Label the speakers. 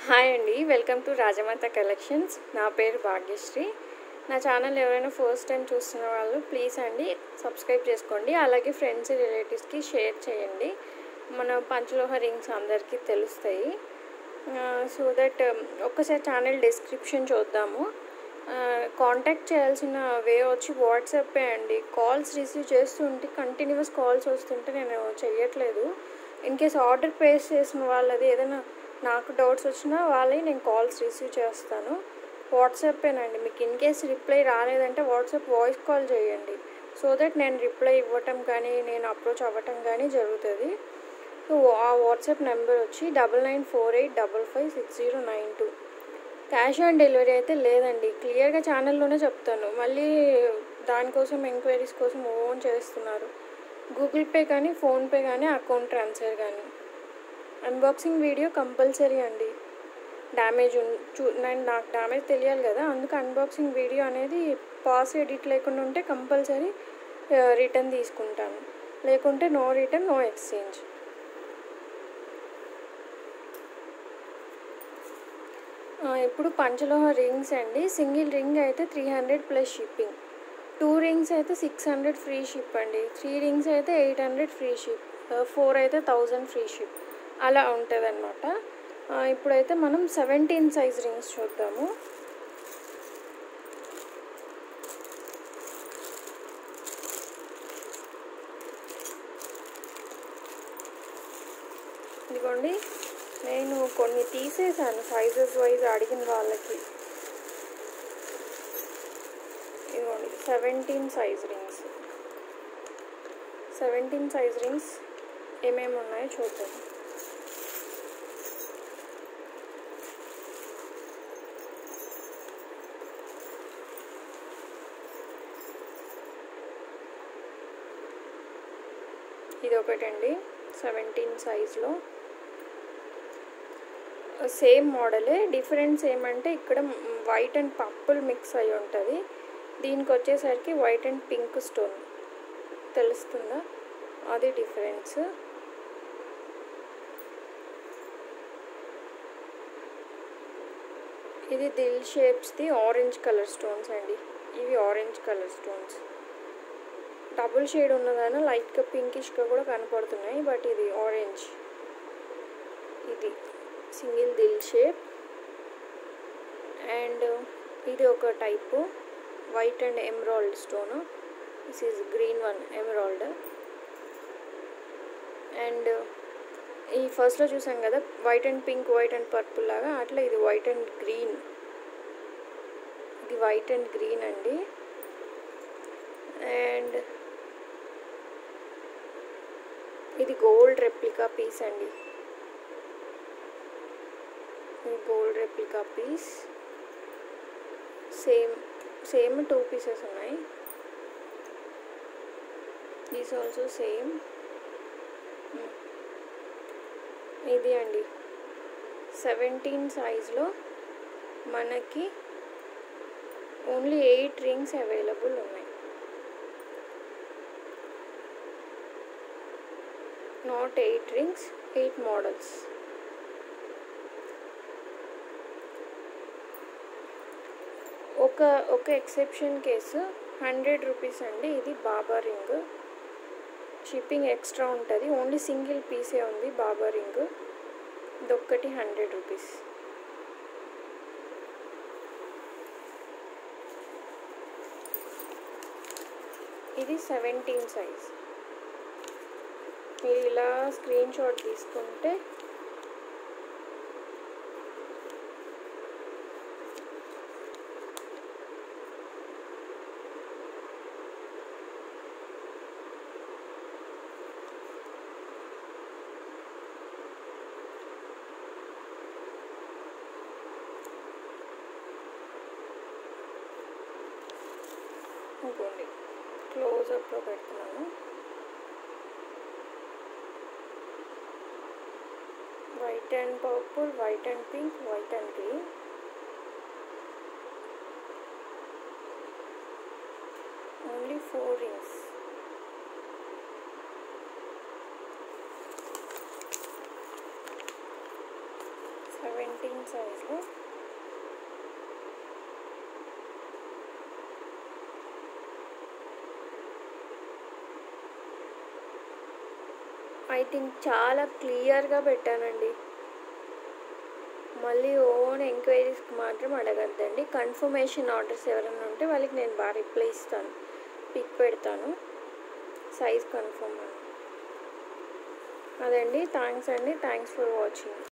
Speaker 1: hi అండి welcome to రాజమాత collections నా పేరు భాగ్యశ్రీ నా ఛానల్ ఎవరైనా ఫస్ట్ టైం చూస్తున్న వాళ్ళు ప్లీజ్ అండి సబ్స్క్రైబ్ చేసుకోండి అలాగే ఫ్రెండ్స్ రిలేటివ్స్కి షేర్ చేయండి మన పంచలోహ రింగ్స్ అందరికీ తెలుస్తాయి సో దట్ ఒక్కసారి ఛానల్ డిస్క్రిప్షన్ చూద్దాము కాంటాక్ట్ చేయాల్సిన వే వచ్చి వాట్సాప్పే అండి కాల్స్ రిసీవ్ చేస్తుంటే కంటిన్యూస్ కాల్స్ వస్తుంటే నేను చెయ్యట్లేదు ఇన్ కేస్ ఆర్డర్ ప్లేస్ చేసిన వాళ్ళది ఏదైనా నాకు డౌట్స్ వచ్చినా వాళ్ళే నేను కాల్స్ రిసీవ్ చేస్తాను వాట్సాప్పేనండి మీకు ఇన్ కేస్ రిప్లై రాలేదంటే వాట్సాప్ వాయిస్ కాల్ చేయండి సో దట్ నేను రిప్లై ఇవ్వటం కానీ నేను అప్రోచ్ అవ్వటం కానీ జరుగుతుంది సో ఆ వాట్సాప్ నెంబర్ వచ్చి double nine four eight double five six zero nine two cash on delivery అయితే లేదండి క్లియర్గా ఛానల్లోనే చెప్తాను మళ్ళీ దానికోసం ఎంక్వైరీస్ కోసం ఓన్ చేస్తున్నారు గూగుల్ పే కానీ ఫోన్పే కానీ అకౌంట్ ట్రాన్స్ఫర్ కానీ అన్బాక్సింగ్ వీడియో కంపల్సరీ అండి డ్యామేజ్ చూ నేను నాకు డ్యామేజ్ తెలియాలి కదా అందుకు అన్బాక్సింగ్ వీడియో అనేది పాస్ ఎడిట్ లేకుండా ఉంటే కంపల్సరీ రిటర్న్ తీసుకుంటాను లేకుంటే నో రిటర్న్ నో ఎక్స్చేంజ్ ఇప్పుడు పంచలోహ రింగ్స్ అండి సింగిల్ రింగ్ అయితే three hundred plus shipping two rings అయితే సిక్స్ హండ్రెడ్ ఫ్రీ షిప్ అండి త్రీ రింగ్స్ అయితే eight hundred free ship four అయితే థౌజండ్ ఫ్రీ షిప్ అలా ఉంటుంది అనమాట ఇప్పుడైతే మనం సెవెంటీన్ సైజ్ రింగ్స్ చూద్దాము ఇదిగోండి నేను కొన్ని తీసేసాను సైజెస్ వైజ్ అడిగిన వాళ్ళకి ఇదిగోండి seventeen size rings seventeen size rings ఏమేమి ఉన్నాయో చూద్దాం ఇది ఒకటండి సెవెంటీన్ సైజ్లో సేమ్ మోడలే డిఫరెన్స్ ఏమంటే ఇక్కడ వైట్ అండ్ పర్పుల్ మిక్స్ అయి ఉంటుంది దీనికి వచ్చేసరికి వైట్ అండ్ పింక్ స్టోన్ తెలుస్తుందా అది డిఫరెన్స్ ఇది దిల్ షేప్స్ది ఆరెంజ్ కలర్ స్టోన్స్ అండి ఇవి orange colour stones double shade ఉన్నదాన లైట్గా పింకిష్గా కూడా కనపడుతున్నాయి బట్ ఇది ఆరెంజ్ ఇది సింగిల్ దిల్ షేప్ అండ్ ఇది ఒక type white and emerald stone this is green one emerald and ఈ ఫస్ట్లో చూసాం కదా white and pink white and purple లాగా అట్లా ఇది వైట్ అండ్ గ్రీన్ ఇది వైట్ అండ్ గ్రీన్ అండి అండ్ ఇది గోల్డ్ రెప్లికా పీస్ అండి ఇది gold replica piece same same two pieces ఉన్నాయి దీస్ ఆల్సో సేమ్ ఇది అండి సెవెంటీన్ సైజ్లో మనకి ఓన్లీ ఎయిట్ రింగ్స్ అవైలబుల్ ఉన్నాయి not eight rings eight models ఒక ఒక ఎక్సెప్షన్ కేసు హండ్రెడ్ రూపీస్ అండి ఇది బాబా రింగ్ షిప్పింగ్ ఎక్స్ట్రా ఉంటుంది ఓన్లీ సింగిల్ పీసే ఉంది బాబా రింగ్ ఇదొక్కటి హండ్రెడ్ రూపీస్ ఇది సెవెంటీన్ సైజ్ మీరు ఇలా స్క్రీన్ షాట్ తీసుకుంటే ఇంకోండి క్లోజప్లో పెడుతున్నాను white and purple white and pink white and green only four rings seventeen చిన్న సైజులో ఐ థింక్ చాలా క్లియర్గా పెట్టానండి మళ్ళీ ఓన్ ఎంక్వైరీస్కి మాత్రం అడగద్దండి కన్ఫర్మేషన్ ఆర్డర్స్ ఎవరైనా ఉంటే వాళ్ళకి నేను బాగా రిప్లై ఇస్తాను పిక్ పెడతాను సైజ్ కన్ఫర్మ్ అని అదండి థ్యాంక్స్ అండి థ్యాంక్స్ ఫర్ వాచింగ్